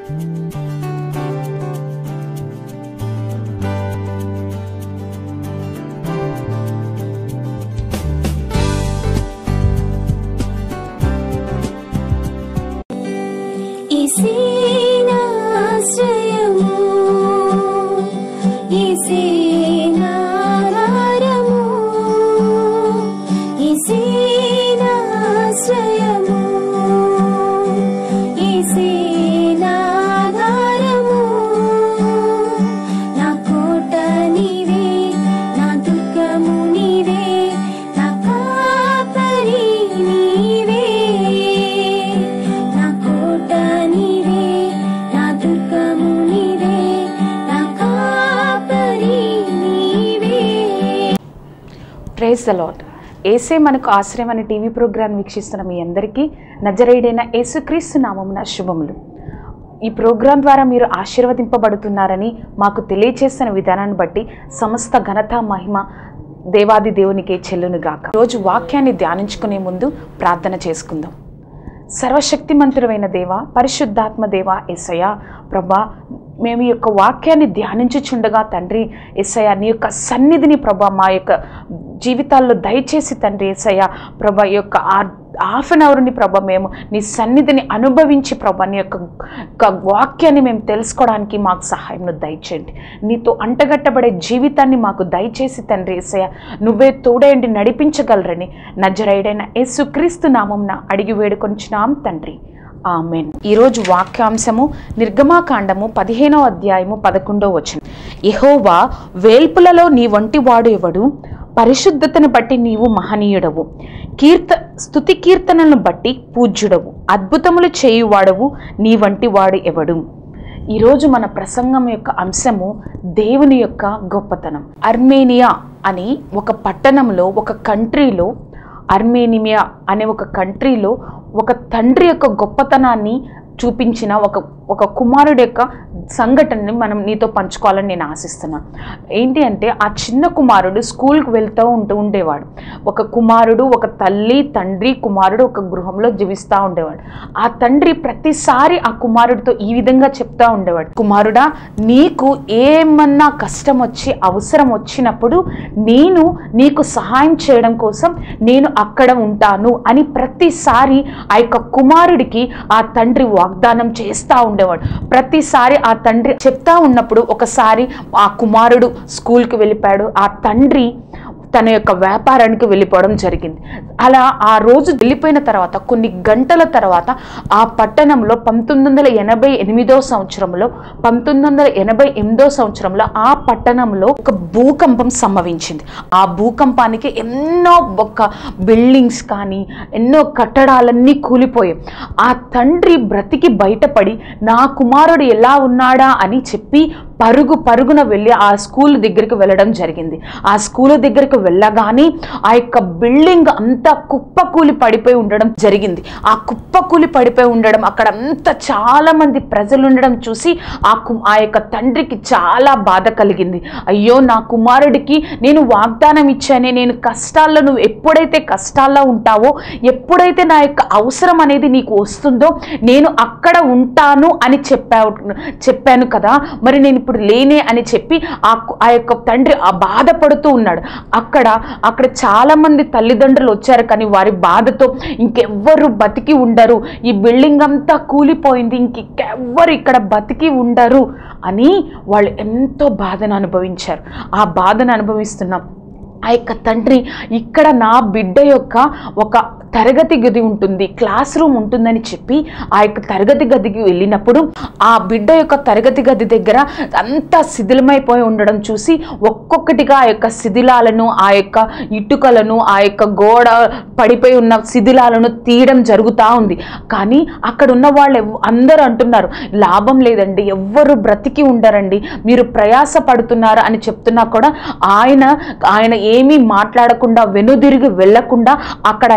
ఈశీనాశ్రయము ఈశీనాధారము ఈశీనాశ్రయము ఈశీనాధారము నా కోట నీవే నా దుర్గము నీవే నా కాపరి నీవే నా కోట నీవే నా దుర్గము నీవే నా కాపరి నీవే ప్రేజ్ ద లాడ్ ఏసే మనకు ఆశ్రయం అనే టీవీ ప్రోగ్రాం వీక్షిస్తున్న మీ అందరికీ నజరేడైన యేసుక్రీస్తు నామమున శుభములు ఈ ప్రోగ్రాం ద్వారా మీరు ఆశీర్వదింపబడుతున్నారని మాకు తెలియచేస్తున్న విధానాన్ని బట్టి సమస్త ఘనత మహిమ దేవాది దేవునికే చెల్లునుగాక రోజు వాక్యాన్ని ధ్యానించుకునే ముందు ప్రార్థన చేసుకుందాం సర్వశక్తిమంతుడైన దేవ పరిశుద్ధాత్మ దేవ ఎస్సయ ప్రభా మేము ఈ యొక్క వాక్యాన్ని ధ్యానించుచుండగా తండ్రి ఎస్సయ నీ యొక్క సన్నిధిని ప్రభా మా యొక్క జీవితాల్లో దయచేసి తండ్రి ఎస్సయ ప్రభా ఈ యొక్క ఆ హాఫ్ అన్ అవర్ని ప్రభ మేము నీ సన్నిధిని అనుభవించి ప్రభ నీ యొక్క యొక్క వాక్యాన్ని మేము తెలుసుకోవడానికి మాకు సహాయం దయచేయండి నీతో అంటగట్టబడే జీవితాన్ని మాకు దయచేసి తండ్రి ఏసయ్య నువ్వే తోడేయండి నడిపించగలరని నజరైడైన యేసుక్రీస్తు నామంన అడిగి వేడుకొనిచున్నాం తండ్రి ఆమెన్ ఈరోజు వాక్యాంశము నిర్గమాకాండము పదిహేనో అధ్యాయము పదకొండో వచనం యెహోవా వేల్పులలో నీ వంటి వాడు ఎవడు పరిశుద్ధతను బట్టి నీవు మహనీయుడవు కీర్త స్తుతి కీర్తనలను బట్టి పూజ్యుడవు అద్భుతములు చేయువాడవు నీ వంటి వాడు ఎవడు ఈరోజు మన ప్రసంగం యొక్క అంశము దేవుని యొక్క గొప్పతనం అర్మేనియా అని ఒక పట్టణంలో ఒక కంట్రీలో అర్మేనియా అనే ఒక కంట్రీలో ఒక తండ్రి యొక్క గొప్పతనాన్ని చూపించిన ఒక ఒక కుమారుడు యొక్క సంఘటనని మనం నీతో పంచుకోవాలని నేను ఆశిస్తున్నాను ఏంటి అంటే ఆ చిన్న కుమారుడు స్కూల్కి వెళ్తూ ఉంటూ ఉండేవాడు ఒక కుమారుడు ఒక తల్లి తండ్రి కుమారుడు ఒక గృహంలో జీవిస్తూ ఉండేవాడు ఆ తండ్రి ప్రతిసారి ఆ కుమారుడితో ఈ విధంగా చెప్తా ఉండేవాడు కుమారుడా నీకు ఏమన్నా కష్టం వచ్చి అవసరం వచ్చినప్పుడు నేను నీకు సహాయం చేయడం కోసం నేను అక్కడ ఉంటాను అని ప్రతిసారి ఆ యొక్క కుమారుడికి ఆ తండ్రి వాగ్దానం చేస్తూ ఉండేవాడు ప్రతిసారి ఆ తండ్రి చెప్తా ఉన్నప్పుడు ఒకసారి ఆ కుమారుడు స్కూల్కి వెళ్ళిపోయాడు ఆ తండ్రి తన యొక్క వ్యాపారానికి వెళ్ళిపోవడం జరిగింది అలా ఆ రోజు వెళ్ళిపోయిన తర్వాత కొన్ని గంటల తర్వాత ఆ పట్టణంలో పంతొమ్మిది వందల ఎనభై ఎనిమిదో సంవత్సరంలో పంతొమ్మిది వందల ఎనభై ఎనిమిదో సంవత్సరంలో ఆ పట్టణంలో ఒక భూకంపం సంభవించింది ఆ భూకంపానికి ఎన్నో ఒక బిల్డింగ్స్ కానీ ఎన్నో కట్టడాలన్నీ కూలిపోయాయి ఆ తండ్రి బ్రతికి బయటపడి నా కుమారుడు ఎలా ఉన్నాడా అని చెప్పి పరుగు పరుగున వెళ్ళి ఆ స్కూల్ దగ్గరికి వెళ్ళడం జరిగింది ఆ స్కూల్ దగ్గరికి వెళ్ళగానే ఆ యొక్క బిల్డింగ్ అంతా కుప్పకూలి పడిపోయి ఉండడం జరిగింది ఆ కుప్పకూలి పడిపోయి ఉండడం అక్కడ అంతా చాలా మంది ప్రజలు ఉండడం చూసి ఆ కు ఆ యొక్క తండ్రికి చాలా బాధ కలిగింది అయ్యో నా కుమారుడికి నేను వాగ్దానం ఇచ్చానే నేను కష్టాల్లో నువ్వు ఎప్పుడైతే కష్టాల్లో ఉంటావో ఎప్పుడైతే నా యొక్క అవసరం అనేది నీకు వస్తుందో నేను అక్కడ ఉంటాను అని చెప్పావు చెప్పాను కదా మరి నేను ఇప్పుడు లేనే అని చెప్పి ఆ కు- ఆ యొక్క తండ్రి ఆ బాధపడుతూ ఉన్నాడు అక్కడ అక్కడ చాలా మంది తల్లిదండ్రులు వచ్చారు కానీ వారి బాధతో ఇంకెవ్వరు బతికి ఉండరు ఈ బిల్డింగ్ అంతా కూలిపోయింది ఇంకెవ్వరు ఇక్కడ బతికి ఉండరు అని వాళ్ళు ఎంతో బాధను అనుభవించారు ఆ బాధను అనుభవిస్తున్నాం ఆ యొక్క తండ్రి ఇక్కడ నా బిడ్డ యొక్క ఒక తరగతి గది ఉంటుంది క్లాస్ రూమ్ ఉంటుందని చెప్పి ఆ యొక్క తరగతి గదికి వెళ్ళినప్పుడు ఆ బిడ్డ యొక్క తరగతి గది దగ్గర అంతా శిథిలమైపోయి ఉండడం చూసి ఒక్కొక్కటిగా ఆ యొక్క శిథిలాలను ఆ యొక్క ఇటుకలను ఆ యొక్క గోడ పడిపోయి ఉన్న శిథిలాలను తీయడం జరుగుతూ ఉంది కానీ అక్కడ ఉన్న వాళ్ళు ఎవ్- అందరూ అంటున్నారు లాభం లేదండి ఎవ్వరు బ్రతికి ఉండరండి మీరు ప్రయాస పడుతున్నారు అని చెప్తున్నా కూడా ఆయన ఆయన ఏమీ మాట్లాడకుండా వెనుదిరిగి వెళ్ళకుండా అక్కడ ఆ యొక్క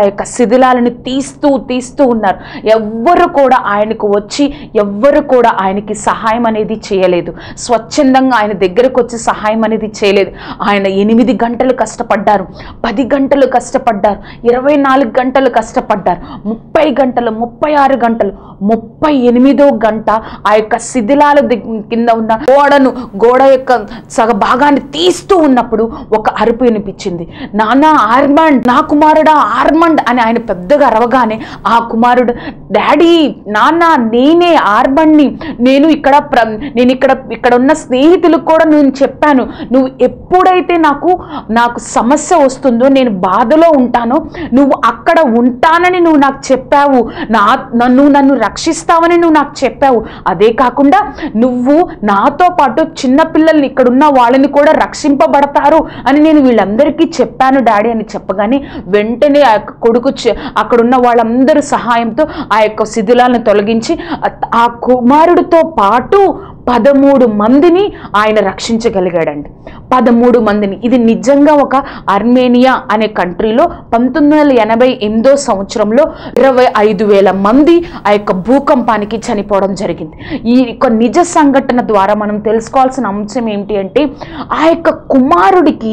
శిథిలాలను తీస్తూ తీస్తూ ఉన్నారు ఎవ్వరు కూడా ఆయనకు వచ్చి ఎవ్వరు కూడా ఆయనకి సహాయం అనేది చేయలేదు స్వచ్ఛందంగా ఆయన దగ్గరకు వచ్చి సహాయం అనేది చేయలేదు ఆయన ఎనిమిది గంటలు కష్టపడ్డారు పది గంటలు కష్టపడ్డారు ఇరవై నాలుగు గంటలు కష్టపడ్డారు ముప్పై గంటలు ముప్పై ఆరు గంటలు ముప్పై ఎనిమిదో గంట ఆ యొక్క శిథిలాల దిగ్- కింద ఉన్న గోడను గోడ యొక్క సగ భాగాన్ని తీస్తూ ఉన్నప్పుడు ఒక అరుపు వినిపించింది నానా ఆర్మండ్ నా కుమారుడా ఆర్మండ్ అని ఆయన పెద్దగా అరవగానే ఆ కుమారుడు డాడీ నాన్న నేనే ఆర్మండ్ని నేను ఇక్కడ ప్ర నేను ఇక్కడ ఇక్కడ ఉన్న స్నేహితులకు కూడా నేను చెప్పాను నువ్వు ఎప్పుడైతే నాకు నాకు సమస్య వస్తుందో నేను బాధలో ఉంటానో నువ్వు అక్కడ ఉంటానని నువ్వు నాకు చెప్పావు నా నన్ను నన్ను రక్షిస్తావని నువ్వు నాకు చెప్పావు అదే కాకుండా నువ్వు నాతో పాటు చిన్న పిల్లల్ని ఇక్కడ ఉన్న వాళ్ళని కూడా రక్షింపబడతారు అని నేను వీళ్ళందరికీ చెప్పాను డాడీ అని చెప్పగానే వెంటనే ఆ యొక్క కొడుకు చె- అక్కడున్న వాళ్ళందరూ సహాయంతో ఆ యొక్క శిథిలాలను తొలగించి ఆ- ఆ కుమారుడితో పాటు పదమూడు మందిని ఆయన రక్షించగలిగాడండి పదమూడు మందిని ఇది నిజంగా ఒక అర్మేనియా అనే కంట్రీలో పంతొమ్మిది వందల ఎనభై ఎనిమిదో సంవత్సరంలో ఇరవై ఐదు వేల మంది ఆ యొక్క భూకంపానికి చనిపోవడం జరిగింది ఈ యొక్క నిజ సంఘటన ద్వారా మనం తెలుసుకోవాల్సిన అంశం ఏమిటి అంటే ఆ యొక్క కుమారుడికి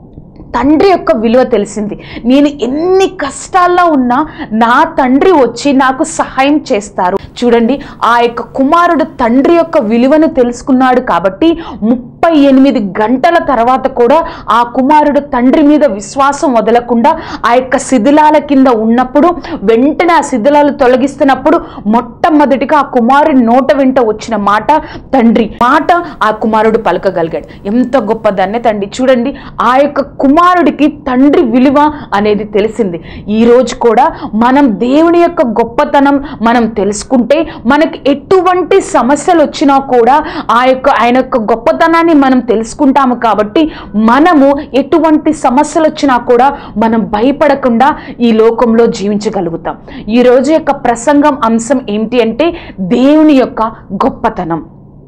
తండ్రి యొక్క విలువ తెలిసింది నేను ఎన్ని కష్టాల్లో ఉన్నా నా తండ్రి వచ్చి నాకు సహాయం చేస్తారు చూడండి ఆ యొక్క కుమారుడు తండ్రి యొక్క విలువను తెలుసుకున్నాడు కాబట్టి ముప్పై ఎనిమిది గంటల తర్వాత కూడా ఆ కుమారుడు తండ్రి మీద విశ్వాసం వదలకుండా ఆ యొక్క శిథిలాల కింద ఉన్నప్పుడు వెంటనే ఆ శిథిలాలు తొలగిస్తున్నప్పుడు మొట్టమొదటిగా ఆ కుమారుడి నోట వెంట వచ్చిన మాట తండ్రి మాట ఆ కుమారుడు పలకగలిగాడు ఎంత గొప్పదన్నే తండ్రి చూడండి ఆ యొక్క కుమారుడికి తండ్రి విలువ అనేది తెలిసింది ఈ రోజు కూడా మనం దేవుని యొక్క గొప్పతనం మనం తెలుసుకుంటే మనకి ఎటువంటి సమస్యలు వచ్చినా కూడా ఆ యొక్క ఆయన యొక్క గొప్పతనాన్ని మనం తెలుసుకుంటాము కాబట్టి మనము ఎటువంటి సమస్యలు వచ్చినా కూడా మనం భయపడకుండా ఈ లోకంలో జీవించగలుగుతాం ఈ రోజు యొక్క ప్రసంగం అంశం ఏంటి అంటే దేవుని యొక్క గొప్పతనం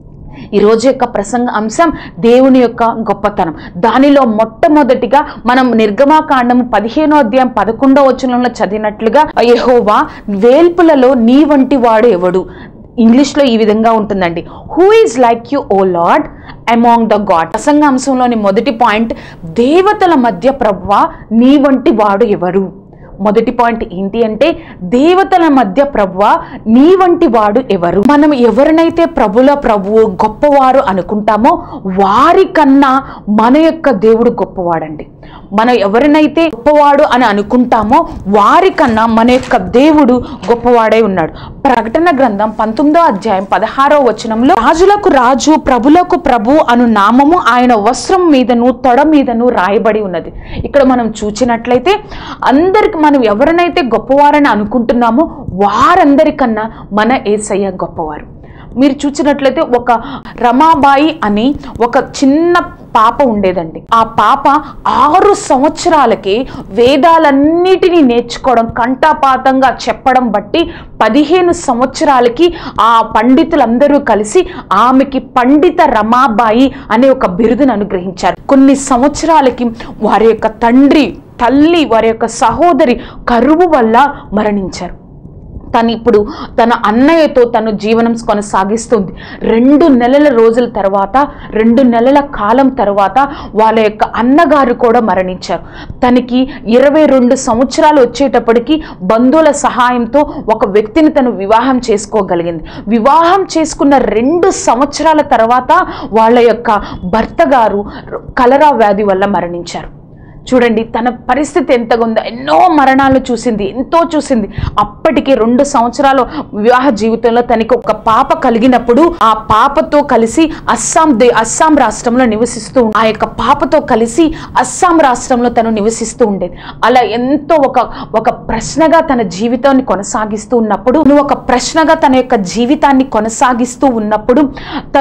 ఈ రోజు యొక్క ప్రసంగ అంశం దేవుని యొక్క గొప్పతనం దానిలో మొట్టమొదటిగా మనం నిర్గమాకాండము పదిహేనో అధ్యాయం పదకొండో వచనంలో చదివినట్లుగా యెహోవా వేల్పులలో నీ వంటి వాడు ఎవడు ఇంగ్లీష్లో ఈ విధంగా ఉంటుందండి who is like you O Lord among the God ప్రసంగ అంశంలోని మొదటి పాయింట్ దేవతల మధ్య ప్రభువా నీ వంటి వాడు ఎవరు మొదటి పాయింట్ ఏంటి అంటే దేవతల మధ్య ప్రభువ నీ వంటి వాడు ఎవరు మనం ఎవరినైతే ప్రభుల ప్రభువు గొప్పవారు అనుకుంటామో వారికన్నా మన యొక్క దేవుడు గొప్పవాడండి మనం ఎవరినైతే గొప్పవాడు అని అనుకుంటామో వారికన్నా మన యొక్క దేవుడు గొప్పవాడై ఉన్నాడు ప్రకటన గ్రంథం పంతొమ్మిదో అధ్యాయం పదహారో వచనంలో రాజులకు రాజు ప్రభులకు ప్రభు అను నామము ఆయన వస్త్రం మీదను తొడ మీదను రాయబడి ఉన్నది ఇక్కడ మనం చూచినట్లయితే అందరికి మనం ఎవరినైతే గొప్పవారని అనుకుంటున్నామో వారందరికన్నా మన ఏసయ్య గొప్పవారు మీరు చూసినట్లయితే ఒక రమాబాయి అని ఒక చిన్న పాప ఉండేదండి ఆ పాప ఆరు సంవత్సరాలకి వేదాలన్నిటినీ నేర్చుకోవడం కంఠపాతంగా చెప్పడం బట్టి పదిహేను సంవత్సరాలకి ఆ పండితులందరూ కలిసి ఆమెకి పండిత రమాబాయి అనే ఒక బిరుదును అనుగ్రహించారు కొన్ని సంవత్సరాలకి వారి యొక్క తండ్రి తల్లి వారి యొక్క సహోదరి కరువు వల్ల మరణించారు తను ఇప్పుడు తన అన్నయ్యతో తను జీవనం కొనసాగిస్తుంది రెండు నెలల రోజుల తర్వాత రెండు నెలల కాలం తర్వాత వాళ్ళ యొక్క అన్నగారు కూడా మరణించారు తనకి ఇరవై రెండు సంవత్సరాలు వచ్చేటప్పటికి బంధువుల సహాయంతో ఒక వ్యక్తిని తను వివాహం చేసుకోగలిగింది వివాహం చేసుకున్న రెండు సంవత్సరాల తర్వాత వాళ్ళ యొక్క భర్త గారు కలరా వ్యాధి వల్ల మరణించారు చూడండి తన పరిస్థితి ఎంతగా ఉందో ఎన్నో మరణాలు చూసింది ఎంతో చూసింది అప్పటికి రెండు సంవత్సరాలు వివాహ జీవితంలో తనకి ఒక పాప కలిగినప్పుడు ఆ పాపతో కలిసి అస్సాం దే అస్సాం రాష్ట్రంలో నివసిస్తూ ఉండే- ఆ యొక్క పాపతో కలిసి అస్సాం రాష్ట్రంలో తను నివసిస్తూ ఉండేది అలా ఎంతో ఒక ఒక ప్రశ్నగా తన జీవితాన్ని కొనసాగిస్తూ ఉన్నప్పుడు నువ్వు ఒక ప్రశ్నగా తన యొక్క జీవితాన్ని కొనసాగిస్తూ ఉన్నప్పుడు తను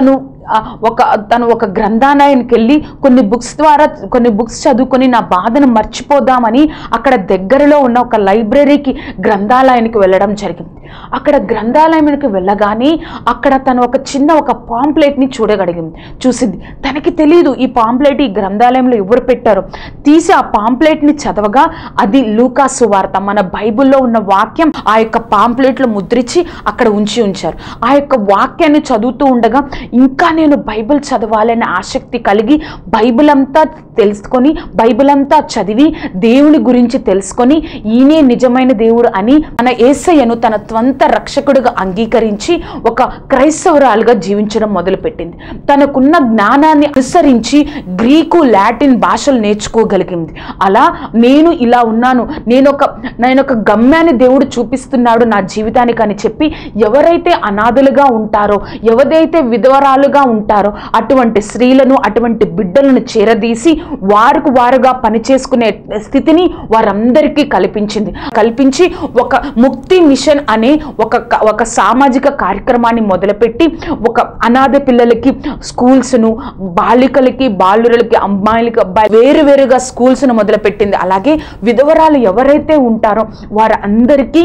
ఆ, ఒక తను ఒక గ్రంథాలయానికి వెళ్ళి కొన్ని బుక్స్ ద్వారా కొన్ని బుక్స్ చదువుకొని నా బాధను మర్చిపోదామని అక్కడ దగ్గరలో ఉన్న ఒక లైబ్రరీకి గ్రంథాలయానికి వెళ్ళడం జరిగింది అక్కడ గ్రంథాలయానికి వెళ్ళగానే అక్కడ తను ఒక చిన్న ఒక పాంప్లెట్ని చూడగలిగింది చూసింది తనకి తెలియదు ఈ పాంప్లెట్ ఈ గ్రంథాలయంలో ఎవరు పెట్టారో తీసి ఆ పాంప్లెట్ని చదవగా అది లూకాసు వార్త మన బైబిల్లో ఉన్న వాక్యం ఆ యొక్క పాంప్లెట్లో ముద్రించి అక్కడ ఉంచి ఉంచారు ఆ యొక్క వాక్యాన్ని చదువుతూ ఉండగా ఇంకా నేను బైబిల్ చదవాలనే ఆసక్తి కలిగి బైబిల్ అంతా తెలుసుకొని బైబిల్ అంతా చదివి దేవుని గురించి తెలుసుకొని ఈయనే నిజమైన దేవుడు అని మన ఏసయ్యను తన స్వంత రక్షకుడిగా అంగీకరించి ఒక క్రైస్తవురాలుగా జీవించడం మొదలుపెట్టింది తనకున్న జ్ఞానాన్ని అనుసరించి గ్రీకు లాటిన్ భాషలు నేర్చుకోగలిగింది అలా నేను ఇలా ఉన్నాను నేను ఒక నేను ఒక గమ్యాన్ని దేవుడు చూపిస్తున్నాడు నా జీవితానికి అని చెప్పి ఎవరైతే అనాథలుగా ఉంటారో ఎవరైతే విధవరాలుగా ఉంటారో అటువంటి స్త్రీలను అటువంటి బిడ్డలను చేరదీసి వారికి వారుగా పనిచేసుకునే స్థితిని వారందరికీ కల్పించింది కల్పించి ఒక ముక్తి మిషన్ అనే ఒక ఒక సామాజిక కార్యక్రమాన్ని మొదలుపెట్టి ఒక అనాథ పిల్లలకి స్కూల్స్ను బాలికలకి బాలురలకి అమ్మాయిలకి అబ్బాయి వేరు వేరుగా స్కూల్స్ను మొదలుపెట్టింది అలాగే విధవరాలు ఎవరైతే ఉంటారో వారందరికీ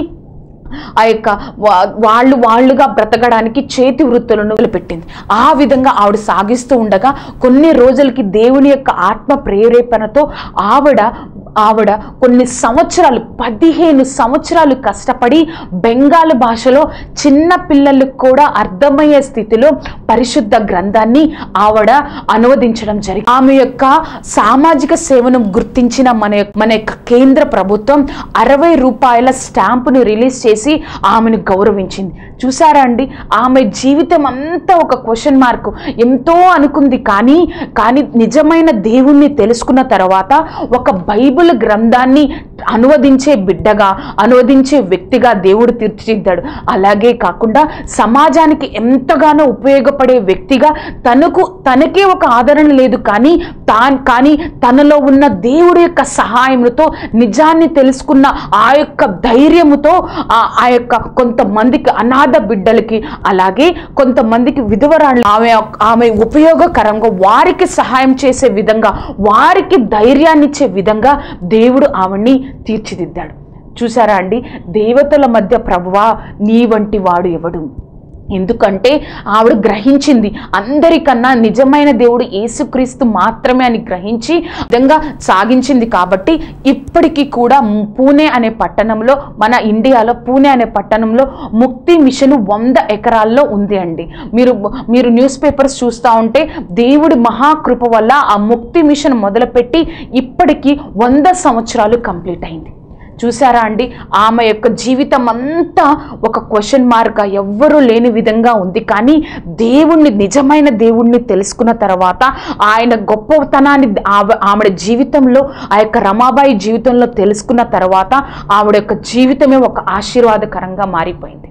ఆ యొక్క వా- వాళ్ళు వాళ్ళుగా బ్రతకడానికి చేతి వృత్తులను పెట్టింది ఆ విధంగా ఆవిడ సాగిస్తూ ఉండగా కొన్ని రోజులకి దేవుని యొక్క ఆత్మ ప్రేరేపణతో ఆవిడ ఆవిడ కొన్ని సంవత్సరాలు పదిహేను సంవత్సరాలు కష్టపడి బెంగాల్ భాషలో చిన్న పిల్లలకు కూడా అర్థమయ్యే స్థితిలో పరిశుద్ధ గ్రంథాన్ని ఆవిడ అనువదించడం జరిగింది ఆమె యొక్క సామాజిక సేవను గుర్తించిన మన యొక్క- మన యొక్క కేంద్ర ప్రభుత్వం అరవై రూపాయల స్టాంపుని రిలీజ్ చేసి ఆమెను గౌరవించింది చూసారా అండి ఆమె జీవితం అంతా ఒక క్వశ్చన్ మార్క్ ఎంతో అనుకుంది కానీ కానీ నిజమైన దేవుణ్ణి తెలుసుకున్న తర్వాత ఒక బైబిల్ గ్రంథాన్ని అనువదించే బిడ్డగా అనువదించే వ్యక్తిగా దేవుడు తీర్చిదిద్దాడు అలాగే కాకుండా సమాజానికి ఎంతగానో ఉపయోగపడే వ్యక్తిగా తనకు తనకే ఒక ఆదరణ లేదు కానీ తా కానీ తనలో ఉన్న దేవుడి యొక్క సహాయముతో నిజాన్ని తెలుసుకున్న ఆ యొక్క ధైర్యముతో ఆ ఆ యొక్క కొంతమందికి అనాథ బిడ్డలకి అలాగే కొంతమందికి విధవరాళ్ళు ఆమె ఆమె ఉపయోగకరంగా వారికి సహాయం చేసే విధంగా వారికి ధైర్యాన్ని ఇచ్చే విధంగా దేవుడు ఆవిడ్ని తీర్చిదిద్దాడు చూసారా అండి దేవతల మధ్య ప్రభువా నీ వంటి వాడు ఎవడు ఎందుకంటే ఆవిడ గ్రహించింది అందరికన్నా నిజమైన దేవుడు యేసుక్రీస్తు మాత్రమే అని గ్రహించి విధంగా సాగించింది కాబట్టి ఇప్పటికీ కూడా పూణే అనే పట్టణంలో మన ఇండియాలో పూణే అనే పట్టణంలో ముక్తి మిషన్ వంద ఎకరాల్లో ఉంది అండి మీరు మీరు న్యూస్ పేపర్స్ చూస్తూ ఉంటే దేవుడి మహాకృప వల్ల ఆ ముక్తి మిషన్ మొదలుపెట్టి ఇప్పటికీ వంద సంవత్సరాలు కంప్లీట్ అయింది చూసారా అండి ఆమె యొక్క జీవితం అంతా ఒక క్వశ్చన్ మార్క్గా ఎవ్వరూ లేని విధంగా ఉంది కానీ దేవుణ్ణి నిజమైన దేవుణ్ణి తెలుసుకున్న తర్వాత ఆయన గొప్పతనాన్ని ఆవ- ఆవిడ జీవితంలో ఆ యొక్క రమాబాయి జీవితంలో తెలుసుకున్న తర్వాత ఆవిడ యొక్క జీవితమే ఒక ఆశీర్వాదకరంగా మారిపోయింది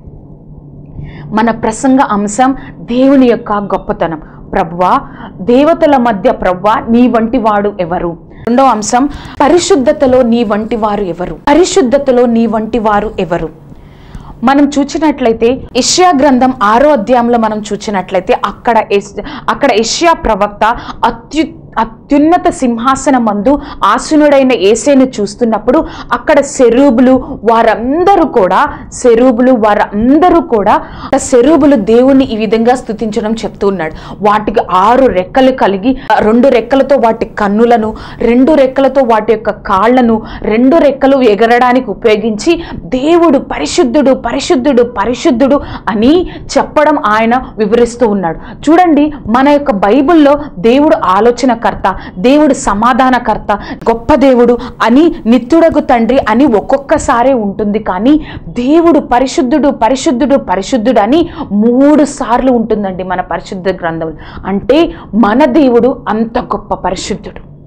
మన ప్రసంగ అంశం దేవుని యొక్క గొప్పతనం ప్రభువా దేవతల మధ్య ప్రభువా నీ వంటి వాడు ఎవరు రెండో అంశం పరిశుద్ధతలో నీ వంటి వారు ఎవరు పరిశుద్ధతలో నీ వంటి వారు ఎవరు మనం చూచినట్లయితే ఇష్యా గ్రంథం ఆరో అధ్యాయంలో మనం చూచినట్లయితే అక్కడ ఎస్- అక్కడ ఇష్యా ప్రవక్త అత్యు అత్యున్నత సింహాసనం మందు ఆసునుడైన ఏసేను చూస్తున్నప్పుడు అక్కడ శరూబులు వారందరూ కూడా శరూబులు వారందరూ కూడా ఆ శరూబులు దేవుణ్ణి ఈ విధంగా స్తుతించడం చెప్తూ ఉన్నాడు వాటికి ఆరు రెక్కలు కలిగి ఆ రెండు రెక్కలతో వాటి కన్నులను రెండు రెక్కలతో వాటి యొక్క కాళ్లను రెండు రెక్కలు ఎగరడానికి ఉపయోగించి దేవుడు పరిశుద్ధుడు పరిశుద్ధుడు పరిశుద్ధుడు అని చెప్పడం ఆయన వివరిస్తూ ఉన్నాడు చూడండి మన యొక్క బైబిల్లో దేవుడు ఆలోచనకర్త దేవుడు సమాధానకర్త గొప్ప దేవుడు అని నిత్యుడగు తండ్రి అని ఒక్కొక్కసారే ఉంటుంది కానీ దేవుడు పరిశుద్ధుడు పరిశుద్ధుడు పరిశుద్ధుడు అని మూడు సార్లు ఉంటుందండి మన పరిశుద్ధ గ్రంథం అంటే మన దేవుడు అంత గొప్ప పరిశుద్ధుడు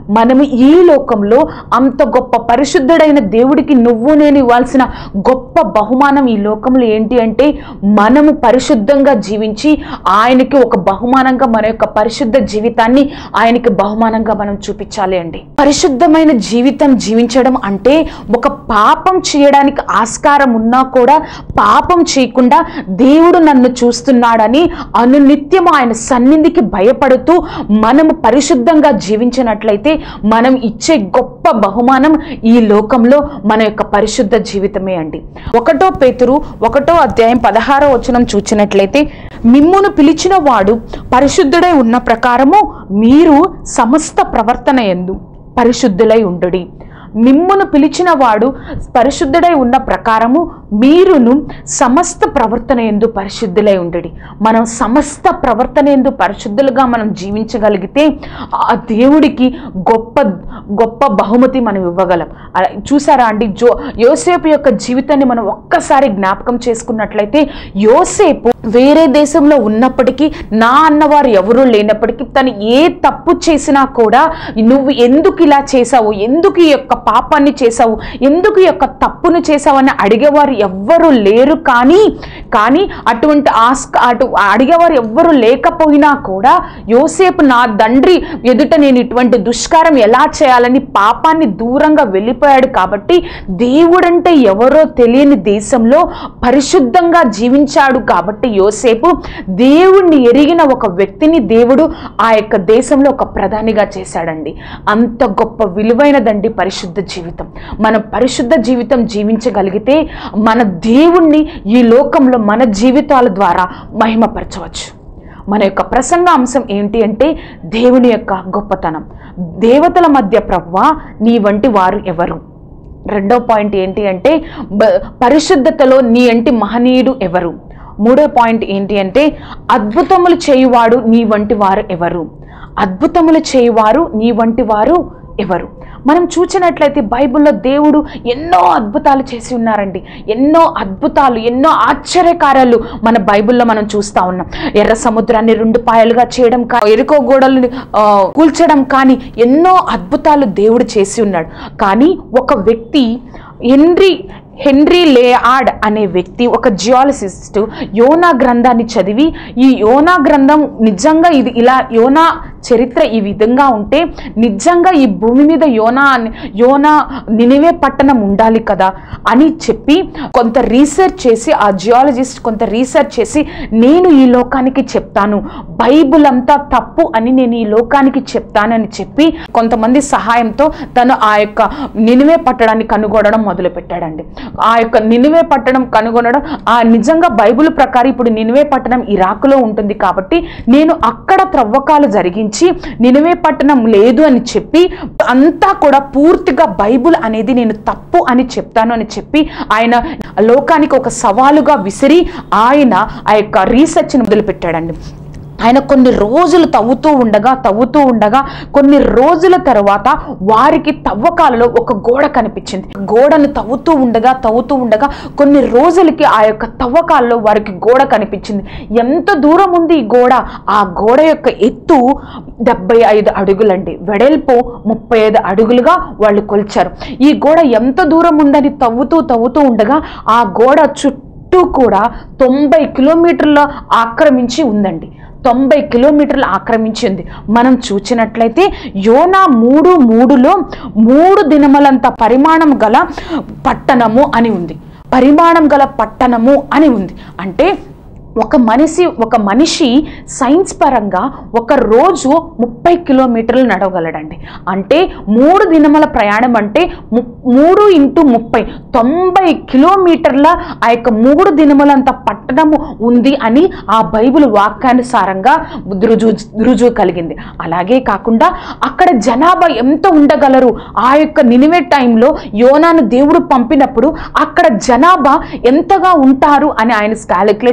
మనము ఈ లోకంలో అంత గొప్ప పరిశుద్ధుడైన దేవుడికి నువ్వు నేను ఇవ్వాల్సిన గొప్ప బహుమానం ఈ లోకంలో ఏంటి అంటే మనము పరిశుద్ధంగా జీవించి ఆయనకి ఒక బహుమానంగా మన యొక్క పరిశుద్ధ జీవితాన్ని ఆయనకి బహుమానంగా మనం చూపించాలి అండి పరిశుద్ధమైన జీవితం జీవించడం అంటే ఒక పాపం చేయడానికి ఆస్కారం ఉన్నా కూడా పాపం చేయకుండా దేవుడు నన్ను చూస్తున్నాడని అనునిత్యం ఆయన సన్నిధికి భయపడుతూ మనము పరిశుద్ధంగా జీవించినట్లయితే మనం ఇచ్చే గొప్ప బహుమానం ఈ లోకంలో మన యొక్క పరిశుద్ధ జీవితమే అండి ఒకటో పేతురు ఒకటో అధ్యాయం పదహారో వచనం చూచినట్లయితే మిమ్మును పిలిచిన వాడు పరిశుద్ధుడై ఉన్న ప్రకారము మీరు సమస్త ప్రవర్తన ఎందు పరిశుద్ధులై ఉండుడి మిమ్మును పిలిచిన వాడు పరిశుద్ధుడై ఉన్న ప్రకారము మీరును సమస్త ప్రవర్తన ఎందు పరిశుద్ధులై ఉండడి మనం సమస్త ప్రవర్తన ఎందు పరిశుద్ధులుగా మనం జీవించగలిగితే ఆ దేవుడికి గొప్ప గొప్ప బహుమతి మనం ఇవ్వగలం అలా చూసారా అండి జో యోసేపు యొక్క జీవితాన్ని మనం ఒక్కసారి జ్ఞాపకం చేసుకున్నట్లయితే యోసేపు వేరే దేశంలో ఉన్నప్పటికీ నా అన్నవారు ఎవరూ లేనప్పటికీ తను ఏ తప్పు చేసినా కూడా నువ్వు ఎందుకు ఇలా చేసావు ఎందుకు ఈ యొక్క పాపాన్ని చేసావు ఎందుకు ఈ యొక్క తప్పును చేసావు అని అడిగేవారు ఎవ్వరూ లేరు కానీ కానీ అటువంటి ఆస్క అటు అడిగేవారు ఎవ్వరూ లేకపోయినా కూడా యోసేపు నా తండ్రి ఎదుట నేను ఇటువంటి దుష్కారం ఎలా చేయాలని పాపాన్ని దూరంగా వెళ్ళిపోయాడు కాబట్టి దేవుడంటే ఎవరో తెలియని దేశంలో పరిశుద్ధంగా జీవించాడు కాబట్టి యోసేపు దేవుణ్ణి ఎరిగిన ఒక వ్యక్తిని దేవుడు ఆ యొక్క దేశంలో ఒక ప్రధానిగా చేశాడండి అంత గొప్ప విలువైనదండి పరిశుద్ధ జీవితం మనం పరిశుద్ధ జీవితం జీవించగలిగితే మన దేవుణ్ణి ఈ లోకంలో మన జీవితాల ద్వారా మహిమపరచవచ్చు మన యొక్క ప్రసంగ అంశం ఏంటి అంటే దేవుని యొక్క గొప్పతనం దేవతల మధ్య ప్రవ్వా నీ వంటి వారు ఎవరు రెండో పాయింట్ ఏంటి అంటే బ- పరిశుద్ధతలో నీ అంటి మహనీయుడు ఎవరు మూడో పాయింట్ ఏంటి అంటే అద్భుతములు చేయువాడు నీ వంటి వారు ఎవరు అద్భుతములు చేయువారు నీ వంటి వారు ఎవరు మనం చూసినట్లయితే బైబిల్లో దేవుడు ఎన్నో అద్భుతాలు చేసి ఉన్నారండి ఎన్నో అద్భుతాలు ఎన్నో ఆశ్చర్యకార్యాలు మన బైబిల్లో మనం చూస్తా ఉన్నాం ఎర్ర సముద్రాన్ని రెండు పాయలుగా చేయడం కా ఎరుకో గోడలు ఆ, కూల్చడం కానీ ఎన్నో అద్భుతాలు దేవుడు చేసి ఉన్నాడు కానీ ఒక వ్యక్తి హెన్రీ హెన్రీ లేఆడ్ అనే వ్యక్తి ఒక జియాలజిస్ట్ యోనా గ్రంథాన్ని చదివి ఈ యోనా గ్రంథం నిజంగా ఇది ఇలా యోనా చరిత్ర ఈ విధంగా ఉంటే నిజంగా ఈ భూమి మీద యోనా అని- యోనా నినివే పట్టణం ఉండాలి కదా అని చెప్పి కొంత రీసెర్చ్ చేసి ఆ జియాలజిస్ట్ కొంత రీసెర్చ్ చేసి నేను ఈ లోకానికి చెప్తాను బైబుల్ అంతా తప్పు అని నేను ఈ లోకానికి చెప్తానని చెప్పి కొంతమంది సహాయంతో తను ఆ యొక్క నినివే పట్టడాన్ని కనుగొనడం మొదలు పెట్టాడండి ఆ యొక్క నినివే పట్టణం కనుగొనడం ఆ నిజంగా బైబిల్ ప్రకారం ఇప్పుడు నినివే పట్టణం ఇరాకులో ఉంటుంది కాబట్టి నేను అక్కడ త్రవ్వకాలు జరిగించి నినివే పట్టణం లేదు అని చెప్పి అంతా కూడా పూర్తిగా బైబిల్ అనేది నేను తప్పు అని చెప్తాను అని చెప్పి ఆయన లోకానికి ఒక సవాలుగా విసిరి ఆయన ఆ యొక్క రీసెర్చ్ని మొదలుపెట్టాడండి ఆయన కొన్ని రోజులు తవ్వుతూ ఉండగా తవ్వుతూ ఉండగా కొన్ని రోజుల తర్వాత వారికి తవ్వకాలలో ఒక గోడ కనిపించింది గోడను తవ్వుతూ ఉండగా తవ్వుతూ ఉండగా కొన్ని రోజులకి ఆ యొక్క తవ్వకాలలో వారికి గోడ కనిపించింది ఎంత దూరం ఉంది ఈ గోడ ఆ గోడ యొక్క ఎత్తు డెబ్బై ఐదు అడుగులండి వెడల్పు ముప్పై ఐదు అడుగులుగా వాళ్ళు కొలిచారు ఈ గోడ ఎంత దూరం ఉందని తవ్వుతూ తవ్వుతూ ఉండగా ఆ గోడ చుట్టూ కూడా తొంభై కిలోమీటర్ల ఆక్రమించి ఉందండి తొంభై కిలోమీటర్లు ఆక్రమించింది మనం చూచినట్లయితే యోనా మూడు మూడులో మూడు దినములంత పరిమాణం గల పట్టణము అని ఉంది పరిమాణం గల పట్టణము అని ఉంది అంటే ఒక మనిషి ఒక మనిషి సైన్స్ పరంగా ఒక రోజు ముప్పై కిలోమీటర్లు నడవగలడండి అంటే మూడు దినముల ప్రయాణం అంటే ము- మూడు ఇంటూ ముప్పై తొంభై కిలోమీటర్ల ఆ యొక్క మూడు దినములంత పట్టణము ఉంది అని ఆ బైబిల్ వాక్యానుసారంగా రుజువు రుజువు కలిగింది అలాగే కాకుండా అక్కడ జనాభా ఎంత ఉండగలరు ఆ యొక్క నినివే టైంలో యోనాను దేవుడు పంపినప్పుడు అక్కడ జనాభా ఎంతగా ఉంటారు అని ఆయన క్యాలిక్యులేట్ చేసినప్పుడు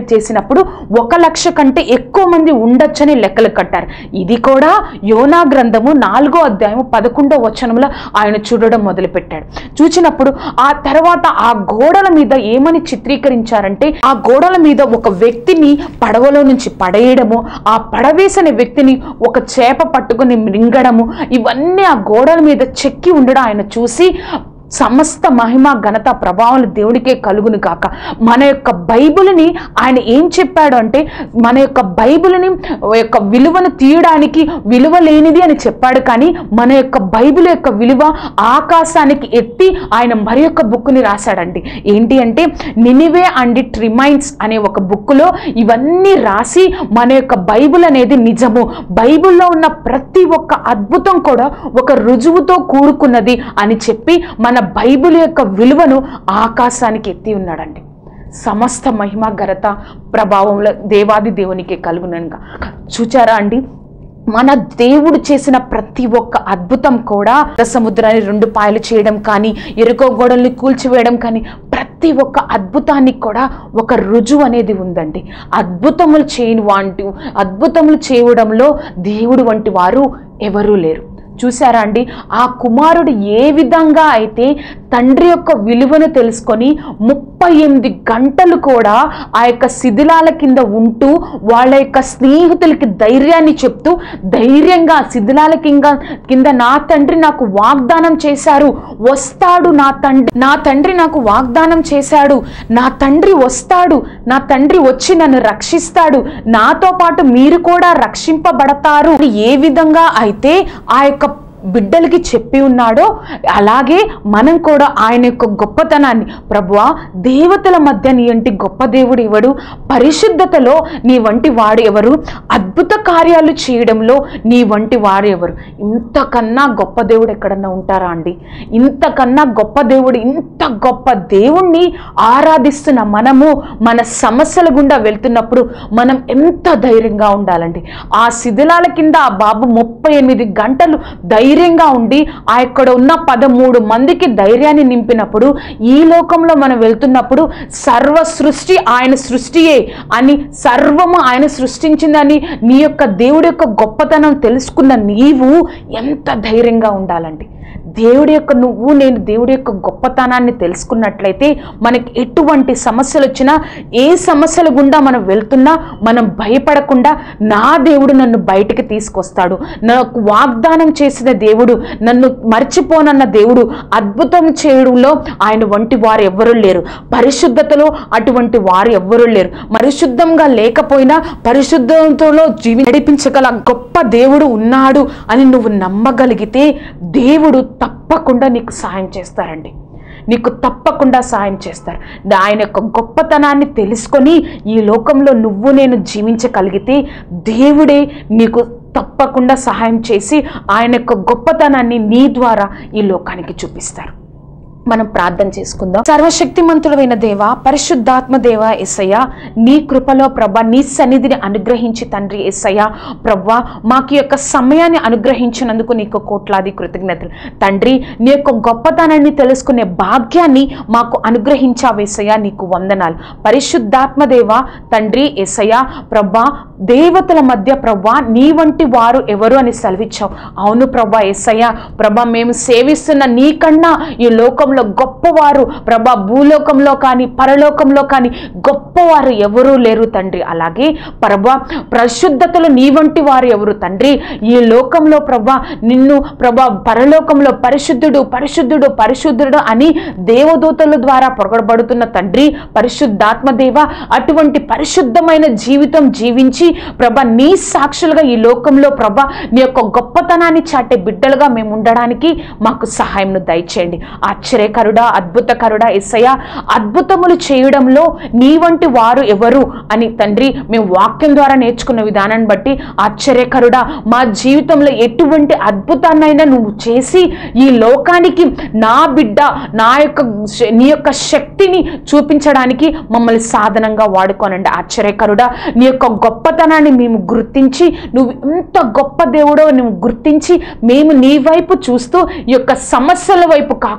చూసినప్పుడు ఒక లక్ష కంటే ఎక్కువ మంది ఉండొచ్చని లెక్కలు కట్టారు ఇది కూడా యోనా గ్రంథము నాలుగో అధ్యాయము పదకొండో వచనంలో ఆయన చూడడం మొదలుపెట్టాడు చూసినప్పుడు ఆ తర్వాత ఆ గోడల మీద ఏమని చిత్రీకరించారంటే ఆ గోడల మీద ఒక వ్యక్తిని పడవలో నుంచి పడేయడము ఆ పడవేసిన వ్యక్తిని ఒక చేప పట్టుకుని మృంగడము ఇవన్నీ ఆ గోడల మీద చెక్కి ఉండడం ఆయన చూసి సమస్త మహిమ ఘనత ప్రభావాలు దేవుడికే కలుగును కాక మన యొక్క బైబిల్ని ఆయన ఏం చెప్పాడు అంటే మన యొక్క బైబిల్ని యొక్క విలువను తీయడానికి విలువ లేనిది అని చెప్పాడు కానీ మన యొక్క బైబిల్ యొక్క విలువ ఆకాశానికి ఎత్తి ఆయన మరి యొక్క బుక్ని రాశాడండి ఏంటి అంటే నినివే అండ్ ఇట్ రిమైన్స్ అనే ఒక బుక్లో ఇవన్నీ రాసి మన యొక్క బైబిల్ అనేది నిజము బైబిల్లో ఉన్న ప్రతి ఒక్క అద్భుతం కూడా ఒక రుజువుతో కూడుకున్నది అని చెప్పి మన బైబిల్ యొక్క విలువను ఆకాశానికి ఎత్తి ఉన్నాడండి సమస్త మహిమ ఘనత ప్రభావంలో దేవాది దేవునికి కలుగుననుగా చూచారా అండి మన దేవుడు చేసిన ప్రతి ఒక్క అద్భుతం కూడా సముద్రాన్ని రెండు పాయలు చేయడం కానీ ఎరుకో గోడల్ని కూల్చివేయడం కానీ ప్రతి ఒక్క అద్భుతానికి కూడా ఒక రుజువు అనేది ఉందండి అద్భుతములు చేయని వాంటి అద్భుతములు చేయడంలో దేవుడు వంటి వారు ఎవరూ లేరు చూసారా అండి ఆ కుమారుడు ఏ విధంగా అయితే తండ్రి యొక్క విలువను తెలుసుకొని ముప్పై ఎనిమిది గంటలు కూడా ఆ యొక్క శిథిలాల కింద ఉంటూ వాళ్ళ యొక్క స్నేహితులకి ధైర్యాన్ని చెప్తూ ధైర్యంగా శిథిలాల కింద కింద నా తండ్రి నాకు వాగ్దానం చేశారు వస్తాడు నా తండ్రి నా తండ్రి నాకు వాగ్దానం చేశాడు నా తండ్రి వస్తాడు నా తండ్రి వచ్చి నన్ను రక్షిస్తాడు నాతో పాటు మీరు కూడా రక్షింపబడతారు ఏ విధంగా అయితే ఆ యొక్క బిడ్డలకి చెప్పి ఉన్నాడో అలాగే మనం కూడా ఆయన యొక్క గొప్పతనాన్ని ప్రభువా దేవతల మధ్య నీ వంటి గొప్ప దేవుడు ఎవడు పరిశుద్ధతలో నీ వంటి వాడు ఎవరు అద్భుత కార్యాలు చేయడంలో నీ వంటి వాడు ఎవరు ఇంతకన్నా గొప్ప దేవుడు ఎక్కడన్నా ఉంటారా అండి ఇంతకన్నా గొప్ప దేవుడు ఇంత గొప్ప దేవుణ్ణి ఆరాధిస్తున్న మనము మన సమస్యల గుండా వెళ్తున్నప్పుడు మనం ఎంత ధైర్యంగా ఉండాలండి ఆ శిథిలాల కింద ఆ బాబు ముప్పై ఎనిమిది గంటలు ధైర్యంగా ఉండి ఆ ఇక్కడ ఉన్న పదమూడు మందికి ధైర్యాన్ని నింపినప్పుడు ఈ లోకంలో మనం వెళ్తున్నప్పుడు సర్వ సృష్టి ఆయన సృష్టియే అని సర్వము ఆయన సృష్టించిందని నీ యొక్క దేవుడి యొక్క గొప్పతనం తెలుసుకున్న నీవు ఎంత ధైర్యంగా ఉండాలండి దేవుడి యొక్క నువ్వు నేను దేవుడి యొక్క గొప్పతనాన్ని తెలుసుకున్నట్లయితే మనకి ఎటువంటి సమస్యలు వచ్చినా ఏ సమస్యల గుండా మనం వెళ్తున్నా మనం భయపడకుండా నా దేవుడు నన్ను బయటికి తీసుకొస్తాడు నాకు వాగ్దానం చేసిన దేవుడు నన్ను మర్చిపోనన్న దేవుడు అద్భుతం చేయడంలో ఆయన వంటి వారు ఎవ్వరూ లేరు పరిశుద్ధతలో అటువంటి వారు ఎవ్వరూ లేరు పరిశుద్ధంగా లేకపోయినా పరిశుద్ధతలో జీవి నడిపించగల గొప్ప దేవుడు ఉన్నాడు అని నువ్వు నమ్మగలిగితే దేవుడు తప్పకుండా నీకు సాయం చేస్తారండి నీకు తప్పకుండా సాయం చేస్తారు ఆయన యొక్క గొప్పతనాన్ని తెలుసుకొని ఈ లోకంలో నువ్వు నేను జీవించగలిగితే దేవుడే నీకు తప్పకుండా సహాయం చేసి ఆయన యొక్క గొప్పతనాన్ని నీ ద్వారా ఈ లోకానికి చూపిస్తారు మనం ప్రార్థన చేసుకుందాం సర్వశక్తిమంతుడైన దేవ పరిశుద్ధాత్మ దేవ ఎస్సయ్య నీ కృపలో ప్రభ నీ సన్నిధిని అనుగ్రహించి తండ్రి ఎస్సయ్య ప్రభ మాకు యొక్క సమయాన్ని అనుగ్రహించినందుకు నీకు కోట్లాది కృతజ్ఞతలు తండ్రి నీ యొక్క గొప్పతనాన్ని తెలుసుకునే భాగ్యాన్ని మాకు అనుగ్రహించావు ఎస్సయ్య నీకు వందనాలు పరిశుద్ధాత్మ దేవ తండ్రి ఎస్సయ్య ప్రభ దేవతల మధ్య ప్రభా నీ వంటి వారు ఎవరు అని సెలవిచ్చావు అవును ప్రభా ఎస్సయ్య ప్రభ మేము సేవిస్తున్న నీకన్నా ఈ లోకంలో గొప్పవారు ప్రభా భూలోకంలో కానీ పరలోకంలో కానీ గొప్పవారు ఎవరూ లేరు తండ్రి అలాగే ప్రభా పరిశుద్ధతలో నీ వంటి వారు ఎవరు తండ్రి ఈ లోకంలో ప్రభా నిన్ను ప్రభా పరలోకంలో పరిశుద్ధుడు పరిశుద్ధుడు పరిశుద్ధుడు అని దేవదూతల ద్వారా పొగడబడుతున్న తండ్రి పరిశుద్ధాత్మ దేవ అటువంటి పరిశుద్ధమైన జీవితం జీవించి ప్రభ నీ సాక్షులుగా ఈ లోకంలో ప్రభ నీ యొక్క గొప్పతనాన్ని చాటే బిడ్డలుగా మేము ఉండడానికి మాకు సహాయంను దయచేయండి ఆశ్చర్యకరుడా అద్భుతకరుడా ఎస్సయ్య అద్భుతములు చేయడంలో నీ వంటి వారు ఎవరు అని తండ్రి మేము వాక్యం ద్వారా నేర్చుకున్న విధానాన్ని బట్టి ఆశ్చర్యకరుడా మా జీవితంలో ఎటువంటి అద్భుతాన్నైనా నువ్వు చేసి ఈ లోకానికి నా బిడ్డ నా యొక్క శ- నీ యొక్క శక్తిని చూపించడానికి మమ్మల్ని సాధనంగా వాడుకోనండి ఆశ్చర్యకరుడా నీ యొక్క గొప్పతనాన్ని మేము గుర్తించి నువ్వు ఎంత గొప్ప దేవుడో నువ్వు గుర్తించి మేము నీ వైపు చూస్తూ ఈ యొక్క సమస్యల వైపు కాకుండా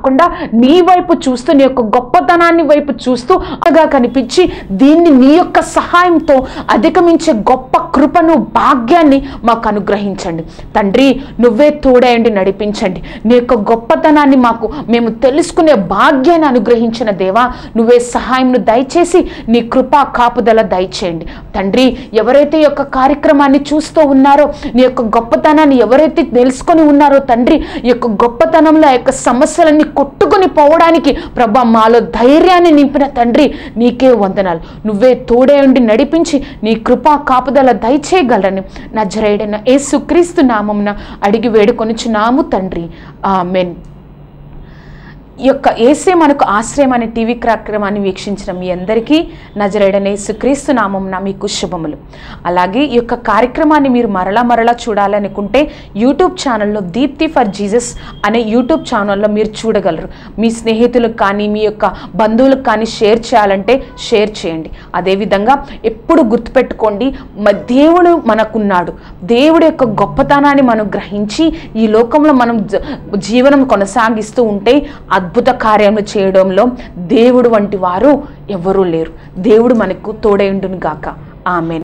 నీ వైపు చూస్తూ నీ యొక్క గొప్పతనాన్ని వైపు చూస్తూ గా కనిపించి దీన్ని నీ యొక్క సహాయంతో అధిగమించే గొప్ప కృపను భాగ్యాన్ని మాకు అనుగ్రహించండి తండ్రి నువ్వే తోడేయండి నడిపించండి నీ యొక్క గొప్పతనాన్ని మాకు మేము తెలుసుకునే భాగ్యాన్ని అనుగ్రహించిన దేవా నువ్వే సహాయంను దయచేసి నీ కృపా కాపుదల దయచేయండి తండ్రి ఎవరైతే ఈ యొక్క కార్యక్రమాన్ని చూస్తూ ఉన్నారో నీ యొక్క గొప్పతనాన్ని ఎవరైతే తెలుసుకొని ఉన్నారో తండ్రి ఈ యొక్క గొప్పతనంలో ఆ యొక్క సమస్యలన్నీ కొట్టుకొని పోవడానికి ప్రభా మాలో ధైర్యాన్ని నింపిన తండ్రి నీకే వందనాలు నువ్వే తోడే ఉండి నడిపించి నీ కృపా కాపుదల దయచేయగలరని నజరేడైన యేసుక్రీస్తు నామమున అడిగి వేడుకొనుచున్నాము తండ్రి ఆమెన్ ఈ యొక్క ఏసే మనకు ఆశ్రయం అనే టీవీ కార్యక్రమాన్ని వీక్షించిన మీ అందరికీ నజరేడనే సుక్రీస్తు నామం మీకు శుభములు అలాగే ఈ యొక్క కార్యక్రమాన్ని మీరు మరలా మరలా చూడాలనుకుంటే యూట్యూబ్ ఛానల్లో దీప్తి ఫర్ జీసస్ అనే యూట్యూబ్ ఛానల్లో మీరు చూడగలరు మీ స్నేహితులకు కానీ మీ యొక్క బంధువులకు కానీ షేర్ చేయాలంటే షేర్ చేయండి అదేవిధంగా ఎప్పుడు గుర్తుపెట్టుకోండి మ దేవుడు మనకున్నాడు దేవుడి యొక్క గొప్పతనాన్ని మనం గ్రహించి ఈ లోకంలో మనం జ- జీవనం కొనసాగిస్తూ ఉంటే అద్భుత కార్యములు చేయడంలో దేవుడు వంటి వారు ఎవరూ లేరు దేవుడు మనకు తోడైండును గాక ఆమె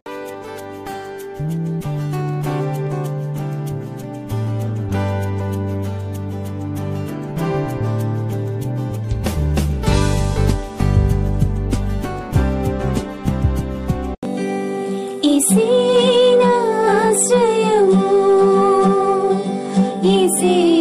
ఇసేనాశ్రయము ఇసే